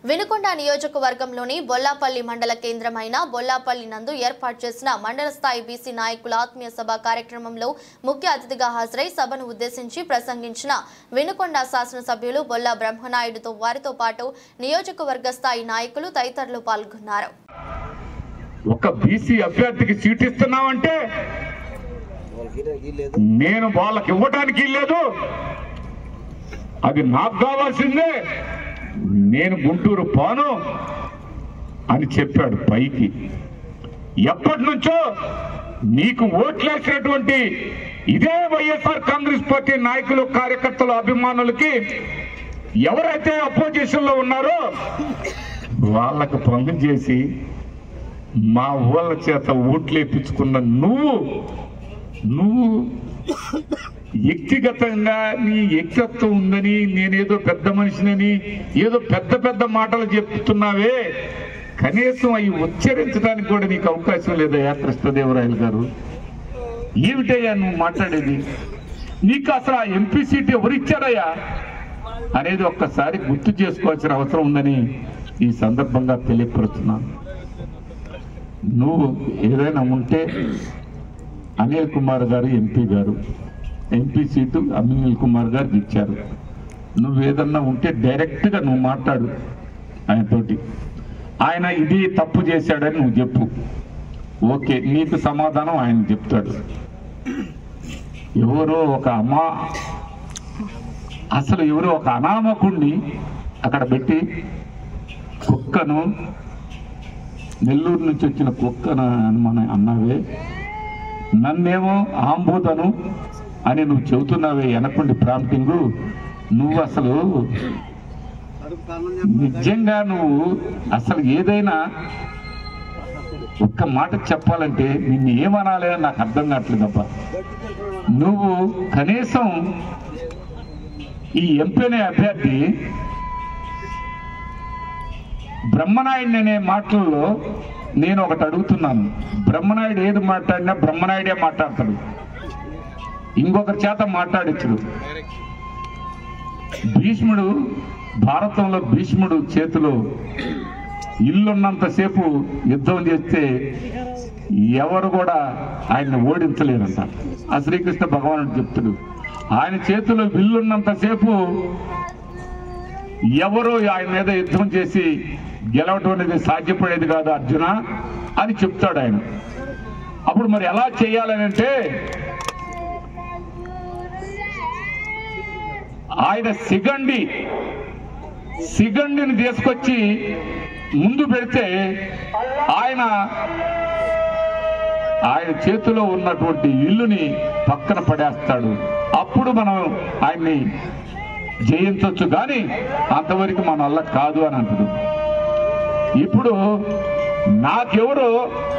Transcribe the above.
వినుకొండ నియోజకవర్గంలోని బొల్లాపల్లి మండల కేంద్రమైన బొల్లాపల్లి నందు ఏర్పాటు చేసిన మండల స్థాయి బీసీ నాయకుల ఆత్మీయ సభ కార్యక్రమంలో ముఖ్య అతిథిగా హాజరై సభను ఉద్దేశించి ప్రసంగించిన వినుకొండ శాసనసభ్యులు బొల్లా బ్రహ్మనాయుడుతో వారితో పాటు నియోజకవర్గ స్థాయి నాయకులు తదితరులు పాల్గొన్నారు ఒక బీసీ అభ్యర్థికి సీట్ ఇస్తున్నామంటే నేను వాళ్ళకి ఇవ్వడానికి లేదు అది నాకు కావాల్సిందే నేను గుంటూరు పోను అని చెప్పాడు పైకి ఎప్పటి నుంచో నీకు ఓట్లేసినటువంటి ఇదే వైఎస్ఆర్ కాంగ్రెస్ పార్టీ నాయకులు కార్యకర్తలు అభిమానులకి ఎవరైతే అపోజిషన్ లో ఉన్నారో వాళ్ళకు పనులు చేసి మా ఊళ్ళ చేత ఓట్లేపించుకున్న నువ్వు నువ్వు వ్యక్తిగతంగా నీ వ్యక్తిత్వం ఉందని నేనేదో పెద్ద మనిషినని ఏదో పెద్ద పెద్ద మాటలు చెప్తున్నావే కనీసం అవి ఉచ్చరించడానికి కూడా నీకు అవకాశం లేదయ్యా కృష్ణదేవరాయలు గారు ఏమిటయ్యా నువ్వు మాట్లాడేది నీకు అసలు ఆ ఎంపీ సీట్ ఎవరిచ్చారయ్యా అనేది ఒక్కసారి గుర్తు చేసుకోవాల్సిన అవసరం ఉందని ఈ సందర్భంగా తెలియపరుస్తున్నాను నువ్వు ఏదైనా ఉంటే అనిల్ కుమార్ గారు ఎంపీ గారు ఎంపీ సీటు అనిల్ కుమార్ గారికి ఇచ్చారు నువ్వు ఏదన్నా ఉంటే డైరెక్ట్గా నువ్వు మాట్లాడు ఆయనతోటి ఆయన ఇది తప్పు చేశాడని నువ్వు చెప్పు ఓకే నీకు సమాధానం ఆయన చెప్తాడు ఎవరో ఒక అమ్మా అసలు ఎవరో ఒక అనామకుణ్ణి అక్కడ పెట్టి కుక్కను నెల్లూరు నుంచి వచ్చిన కుక్కను అని మన అన్నావే నన్నేమో ఆంబోతను అని నువ్వు చెబుతున్నావే వెనకుండి ప్రాంప్టింగ్ నువ్వు అసలు నిజంగా నువ్వు అసలు ఏదైనా ఒక్క మాట చెప్పాలంటే నిన్ను ఏమనాలి అని నాకు అర్థం కావట్లేదబ్బా నువ్వు కనీసం ఈ ఎంపీ అనే అభ్యర్థి బ్రహ్మనాయుడు అనే మాటల్లో నేను ఒకటి అడుగుతున్నాను బ్రహ్మనాయుడు ఏది మాట్లాడినా బ్రహ్మనాయుడే మాట్లాడతాడు ఇంకొకరి చేత మాట్లాడించడు భీష్ముడు భారతంలో భీష్ముడు చేతిలో ఇల్లున్నంతసేపు యుద్ధం చేస్తే ఎవరు కూడా ఆయన్ని ఓడించలేరంట ఆ శ్రీకృష్ణ భగవానుడు చెప్తాడు ఆయన చేతిలో విల్లున్నంతసేపు ఎవరు ఆయన మీద యుద్ధం చేసి గెలవటం అనేది సాధ్యపడేది కాదు అర్జున అని చెప్తాడు ఆయన అప్పుడు మరి ఎలా చేయాలని అంటే ఆయన సిగండి సిగండిని తీసుకొచ్చి ముందు పెడితే ఆయన ఆయన చేతిలో ఉన్నటువంటి ఇల్లుని పక్కన పడేస్తాడు అప్పుడు మనం ఆయన్ని జయించవచ్చు కానీ అంతవరకు మన వల్ల కాదు అని అంటాడు ఇప్పుడు నాకెవరు